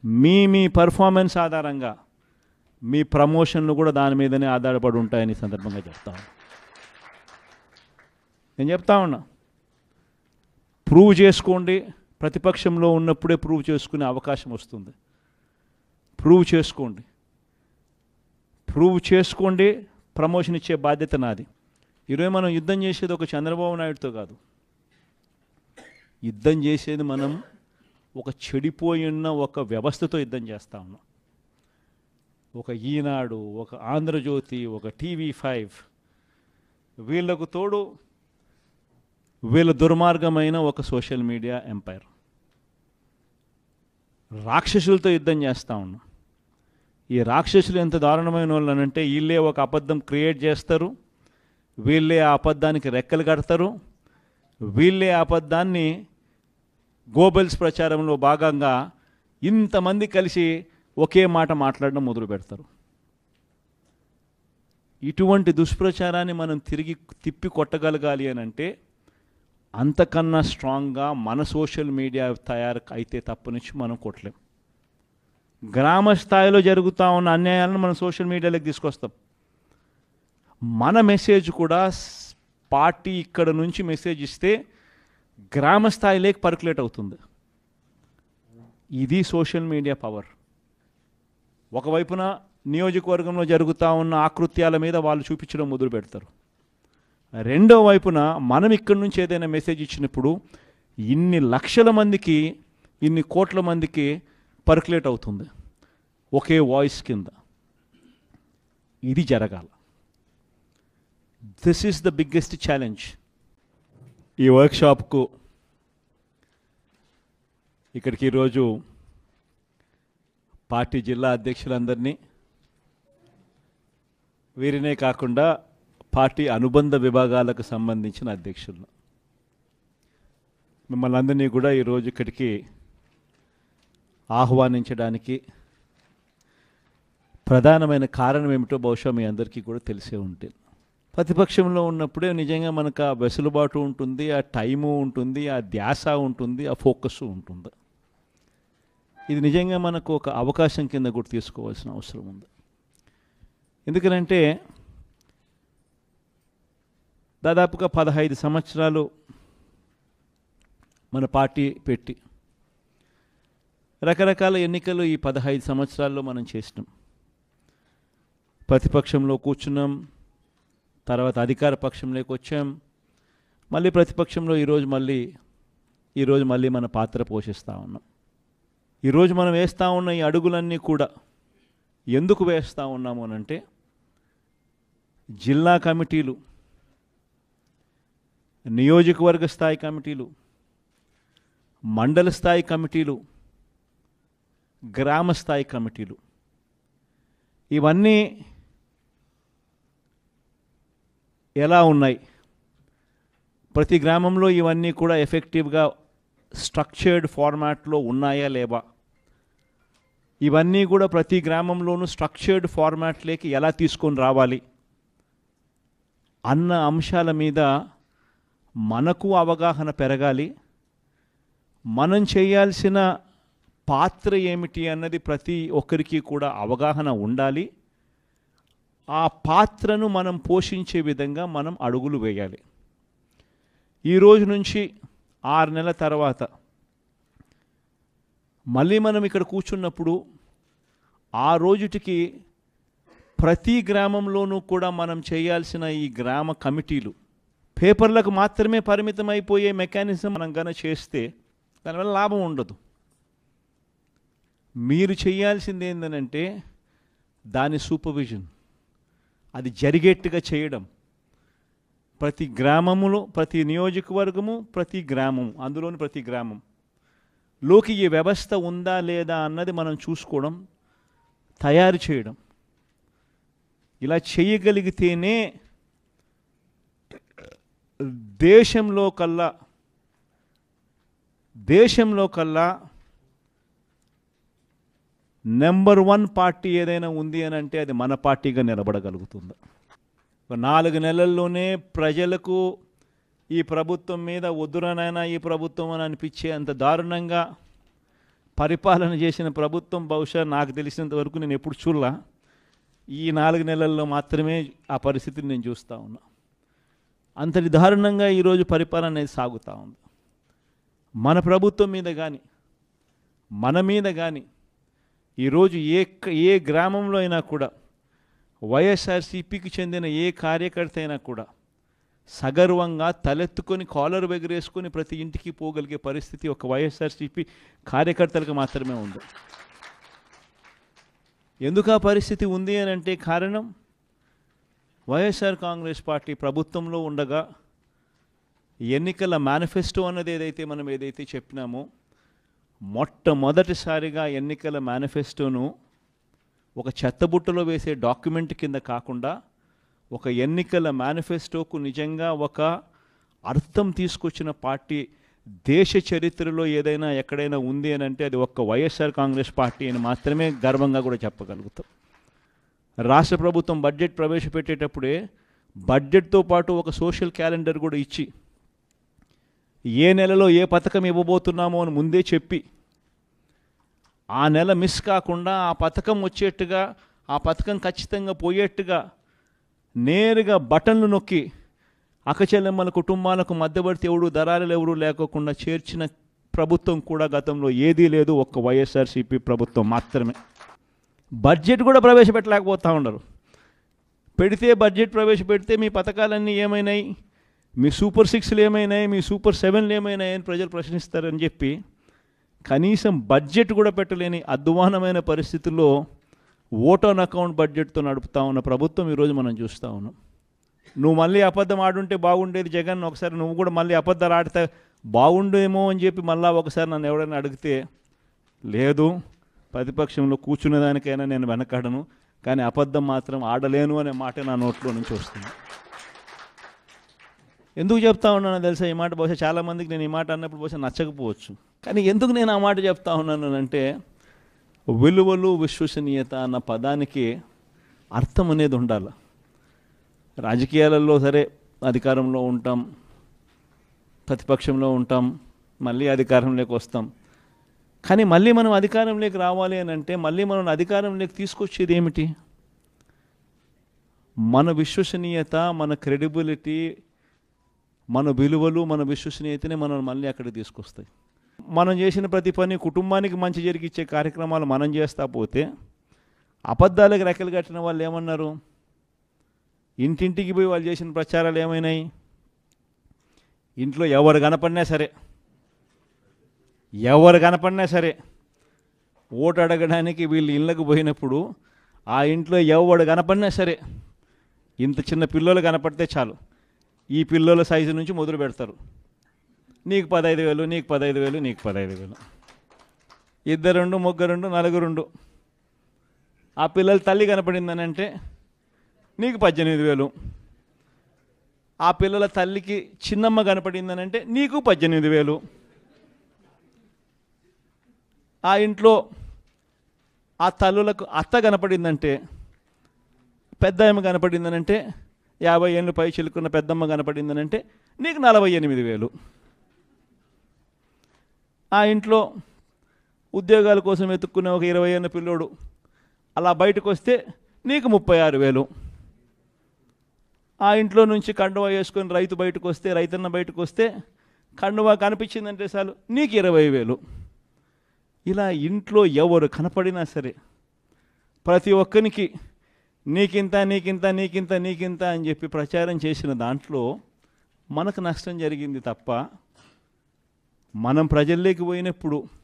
మీ మీ performance ఆధారంగా మీ ప్రమోషన్లు కూడా దాని మీదనే ఆధారపడి ఉంటాయని ఈ సందర్భంగా చెప్తా ఉన్నా నేను చెప్తా ఉన్నా ప్రూవ్ చేసుకోండి ప్రతిపక్షంలో ఉన్నప్పుడే ప్రూవ్ చేసుకునే అవకాశం వస్తుంది ప్రూవ్ చేసుకోండి ప్రూవ్ చేసుకోండి ప్రమోషన్ ఇచ్చే బాధ్యత నాది ఈరోజు మనం యుద్ధం చేసేది ఒక చంద్రబాబు నాయుడుతో కాదు యుద్ధం చేసేది మనం ఒక చెడిపోయి ఉన్న ఒక వ్యవస్థతో యుద్ధం చేస్తా ఉన్నాం ఒక ఈనాడు ఒక ఆంధ్రజ్యోతి ఒక టీవీ ఫైవ్ వీళ్ళకు తోడు వీళ్ళ దుర్మార్గమైన ఒక సోషల్ మీడియా ఎంపైర్ రాక్షసులతో యుద్ధం చేస్తూ ఉన్నాం ఈ రాక్షసులు ఎంత దారుణమైన వాళ్ళు అంటే వీళ్ళే ఒక అబద్ధం క్రియేట్ చేస్తారు వీళ్ళే ఆ అబద్ధానికి రెక్కలు కడతారు వీళ్ళే ఆ అబద్ధాన్ని గోబెల్స్ ప్రచారంలో భాగంగా ఇంతమంది కలిసి ఒకే మాట మాట్లాడడం మొదలు పెడతారు ఇటువంటి దుష్ప్రచారాన్ని మనం తిరిగి తిప్పి కొట్టగలగాలి అని అంటే అంతకన్నా స్ట్రాంగ్గా మన సోషల్ మీడియా తయారు అయితే తప్పనిచ్చి మనం కొట్టలేం గ్రామ స్థాయిలో జరుగుతూ ఉన్న అన్యాయాలను మనం సోషల్ మీడియాలోకి తీసుకొస్తాం మన మెసేజ్ కూడా స్- పార్టీ ఇక్కడ నుంచి మెసేజ్ ఇస్తే గ్రామ స్థాయిలోకి పర్కులేట్ అవుతుంది ఇది సోషల్ మీడియా పవర్ ఒకవైపున నియోజకవర్గంలో జరుగుతూ ఉన్న ఆకృత్యాల మీద వాళ్ళు చూపించడం మొదలు పెడతారు రెండో వైపున మనం ఇక్కడి నుంచి ఏదైనా మెసేజ్ ఇచ్చినప్పుడు ఇన్ని లక్షల మందికి ఇన్ని కోట్ల మందికి పర్కులేట్ అవుతుంది ఒకే వాయిస్ కింద ఇది జరగాల this is the biggest challenge ఈ వర్క్షాప్కు ఇక్కడికి ఈరోజు పార్టీ జిల్లా అధ్యక్షులందరినీ వీరినే కాకుండా పార్టీ అనుబంధ విభాగాలకు సంబంధించిన అధ్యక్షులను మిమ్మల్ని అందరినీ కూడా ఈరోజు ఇక్కడికి ఆహ్వానించడానికి ప్రధానమైన కారణం ఏమిటో బహుశా మీ అందరికీ కూడా తెలిసే ఉంటుంది ప్రతిపక్షంలో ఉన్నప్పుడే నిజంగా మనకు ఆ వెసులుబాటు ఉంటుంది ఆ టైము ఉంటుంది ఆ ధ్యాస ఉంటుంది ఆ ఫోకస్ ఉంటుంది ఇది నిజంగా మనకు ఒక అవకాశం కింద కూడా తీసుకోవాల్సిన అవసరం ఉంది ఎందుకనంటే దాదాపుగా పదహైదు సంవత్సరాలు మన పార్టీ పెట్టి రకరకాల ఎన్నికలు ఈ పదహైదు సంవత్సరాల్లో మనం చేసినాం ప్రతిపక్షంలో కూర్చున్నాం తర్వాత అధికార పక్షంలోకి వచ్చాం మళ్ళీ ప్రతిపక్షంలో ఈరోజు మళ్ళీ ఈరోజు మళ్ళీ మన పాత్ర పోషిస్తూ ఉన్నాం ఈరోజు మనం వేస్తూ ఉన్న ఈ అడుగులన్నీ కూడా ఎందుకు వేస్తూ ఉన్నాము అని అంటే జిల్లా కమిటీలు నియోజకవర్గ స్థాయి కమిటీలు మండల స్థాయి కమిటీలు గ్రామ స్థాయి కమిటీలు ఇవన్నీ ఎలా ఉన్నాయి ప్రతి గ్రామంలో ఇవన్నీ కూడా ఎఫెక్టివ్గా స్ట్రక్చర్డ్ ఫార్మాట్లో ఉన్నాయా లేవా ఇవన్నీ కూడా ప్రతి గ్రామంలోనూ స్ట్రక్చర్డ్ ఫార్మాట్లోకి ఎలా తీసుకొని రావాలి అన్న అంశాల మీద మనకు అవగాహన పెరగాలి మనం చేయాల్సిన పాత్ర ఏమిటి అన్నది ప్రతి ఒక్కరికి కూడా అవగాహన ఉండాలి ఆ పాత్రను మనం పోషించే విధంగా మనం అడుగులు వేయాలి ఈ రోజు నుంచి ఆరు నెలల తర్వాత మళ్ళీ మనం ఇక్కడ కూర్చున్నప్పుడు ఆ రోజుటికి ప్రతి గ్రామంలోనూ కూడా మనం చేయాల్సిన ఈ గ్రామ కమిటీలు పేపర్లకు మాత్రమే పరిమితం అయిపోయే మెకానిజం మనం గన చేస్తే దానివల్ల లాభం ఉండదు మీరు చేయాల్సింది ఏంటంటే దాని సూపర్విజన్ అది జరిగేట్టుగా చేయడం ప్రతి గ్రామములో ప్రతి నియోజకవర్గము ప్రతి గ్రామం అందులోని ప్రతి గ్రామం లోకి ఈ వ్యవస్థ ఉందా లేదా అన్నది మనం చూసుకోవడం తయారు చేయడం ఇలా చేయగలిగితేనే దేశంలో కల్లా దేశంలో కల్లా నెంబర్ వన్ పార్టీ ఏదైనా ఉంది అని అంటే అది మన పార్టీగా నిలబడగలుగుతుంది ఒక నాలుగు నెలల్లోనే ప్రజలకు ఈ ప్రభుత్వం మీద వద్దురనైనా ఈ ప్రభుత్వం అని అనిపించే అంత దారుణంగా పరిపాలన చేసిన ప్రభుత్వం బహుశా నాకు తెలిసినంత వరకు నేను ఎప్పుడు చూడలా ఈ నాలుగు నెలల్లో మాత్రమే ఆ పరిస్థితిని నేను చూస్తూ ఉన్నా అంతటి దారుణంగా ఈరోజు పరిపాలన అనేది సాగుతూ ఉంది మన ప్రభుత్వం మీద కానీ మన మీద కానీ ఈరోజు ఏ క- ఏ గ్రామంలో అయినా కూడా వైఎస్ఆర్సీపీకి చెందిన ఏ కార్యకర్త అయినా కూడా సగర్వంగా తలెత్తుకొని కాలర్ ఎగరేసుకొని ప్రతి ఇంటికి పోగలిగే పరిస్థితి ఒక వైఎస్ఆర్సీపీ కార్యకర్తలకు మాత్రమే ఉంది ఎందుకు ఆ పరిస్థితి ఉంది అని అంటే కారణం వైఎస్ఆర్ కాంగ్రెస్ పార్టీ ప్రభుత్వంలో ఉండగా ఎన్నికల మేనిఫెస్టో అన్నది ఏదైతే మనం ఏదైతే చెప్పినామో మొట్టమొదటిసారిగా ఎన్నికల మేనిఫెస్టోను ఒక చెత్తబుట్టలో వేసే డాక్యుమెంట్ కింద కాకుండా ఒక ఎన్నికల మేనిఫెస్టోకు నిజంగా ఒక అర్థం తీసుకొచ్చిన పార్టీ దేశ చరిత్రలో ఏదైనా ఎక్కడైనా ఉంది అని అంటే అది ఒక్క వైఎస్ఆర్ కాంగ్రెస్ పార్టీ అని మాత్రమే గర్వంగా కూడా చెప్పగలుగుతాం రాష్ట్ర ప్రభుత్వం బడ్జెట్ ప్రవేశపెట్టేటప్పుడే బడ్జెట్తో పాటు ఒక సోషల్ క్యాలెండర్ కూడా ఇచ్చి ఏ నెలలో ఏ పథకం ఇవ్వబోతున్నామో అని ముందే చెప్పి ఆ నెల మిస్ కాకుండా ఆ పథకం వచ్చేట్టుగా ఆ పథకం ఖచ్చితంగా పోయేట్టుగా నేరుగా బటన్లు నొక్కి అక్కచెల్లెమ్మల కుటుంబాలకు మధ్యవర్తి ఎవడు దళారులు ఎవరు లేకోకుండా చేర్చిన ప్రభుత్వం కూడా గతంలో ఏదీ లేదు ఒక్క వైఎస్ఆర్సీపీ ప్రభుత్వం మాత్రమే బడ్జెట్ కూడా ప్రవేశపెట్టలేకపోతా ఉండరు పెడితే బడ్జెట్ ప్రవేశపెడితే మీ పథకాలన్నీ ఏమైనాయి మీ సూపర్ సిక్స్లు ఏమైనాయి మీ సూపర్ సెవెన్లు ఏమైనాయి అని ప్రజలు ప్రశ్నిస్తారని చెప్పి కనీసం బడ్జెట్ కూడా పెట్టలేని అధ్వానమైన పరిస్థితుల్లో ఓట్ ఆన్ అకౌంట్ బడ్జెట్తో నడుపుతా ఉన్న ప్రభుత్వం ఈరోజు మనం చూస్తూ ఉన్నాం నువ్వు మళ్ళీ అబద్ధం ఆడుంటే బాగుండేది జగన్ ఒకసారి నువ్వు కూడా మళ్ళీ అబద్ధాలు ఆడితే బాగుండేమో అని చెప్పి మళ్ళీ ఒకసారి నన్ను ఎవరైనా అడిగితే లేదు ప్రతిపక్షంలో కూర్చునేదానికైనా నేను వెనకాడను కానీ అబద్ధం మాత్రం ఆడలేను అనే మాట నా నోట్లో నుంచి వస్తుంది ఎందుకు చెప్తా ఉన్నానో తెలుసా ఈ మాట బహుశా చాలామందికి నేను ఈ మాట అన్నప్పుడు బహుశా నచ్చకపోవచ్చు కానీ ఎందుకు నేను ఆ మాట చెప్తా ఉన్నాను అంటే విలువలు విశ్వసనీయత అన్న పదానికి అర్థం అనేది ఉండాలి రాజకీయాలలో సరే అధికారంలో ఉంటాం ప్రతిపక్షంలో ఉంటాం మళ్ళీ అధికారంలోకి వస్తాం కానీ మళ్ళీ మనం అధికారంలోకి రావాలి అని అంటే మళ్ళీ మనం అధికారంలోకి తీసుకొచ్చేది ఏమిటి మన విశ్వసనీయత మన క్రెడిబిలిటీ మన విలువలు మన విశ్వసనీయతని మనం మళ్ళీ అక్కడికి తీసుకొస్తాయి మనం చేసిన ప్రతి పని కుటుంబానికి మంచి జరిగిచ్చే కార్యక్రమాలు మనం చేస్తా పోతే అబద్ధాలకు రెక్కలు కట్టిన వాళ్ళు ఏమన్నారు ఇంటింటికి పోయి వాళ్ళు చేసిన ప్రచారాలు ఏమైనాయి ఇంట్లో ఎవరు కనపడినా సరే ఎవరు కనపడినా సరే ఓటు అడగడానికి వీళ్ళు ఇళ్ళకు పోయినప్పుడు ఆ ఇంట్లో ఎవడు కనపడినా సరే ఇంత చిన్న పిల్లలు కనపడితే చాలు ఈ పిల్లల సైజు నుంచి మొదలు పెడతారు నీకు పదహైదు వేలు నీకు పదహైదు వేలు నీకు పదహైదు వేలు ఇద్దరుండు ముగ్గురుండు నలుగురుండు ఆ పిల్లల తల్లి కనపడిందని అంటే నీకు పద్దెనిమిది వేలు ఆ పిల్లల తల్లికి చిన్నమ్మ కనపడిందని అంటే నీకు పద్దెనిమిది వేలు ఆ ఇంట్లో ఆ తల్లులకు అత్త కనపడిందంటే పెద్దాయమ్మ కనపడిందనంటే యాభై ఏళ్ళు పై చిలుకున్న పెద్దమ్మ కనపడిందనంటే నీకు నలభై ఎనిమిది వేలు ఆ ఇంట్లో ఉద్యోగాల కోసం వెతుక్కునే ఒక ఇరవై ఏళ్ళ పిల్లోడు అలా బయటకు వస్తే నీకు ముప్పై ఆరు వేలు ఆ ఇంట్లో నుంచి కండువా వేసుకొని రైతు బయటకు వస్తే రైతన్న బయటకు వస్తే కండువా కనిపించిందంటే చాలు నీకు ఇరవై వేలు ఇలా ఇంట్లో ఎవరు కనపడినా సరే ప్రతి ఒక్కరికి నీకింత నీకింత నీకింత నీకింత అని చెప్పి ప్రచారం చేసిన దాంట్లో మనకు నష్టం జరిగింది తప్ప మనం ప్రజల్లోకి పోయినప్పుడు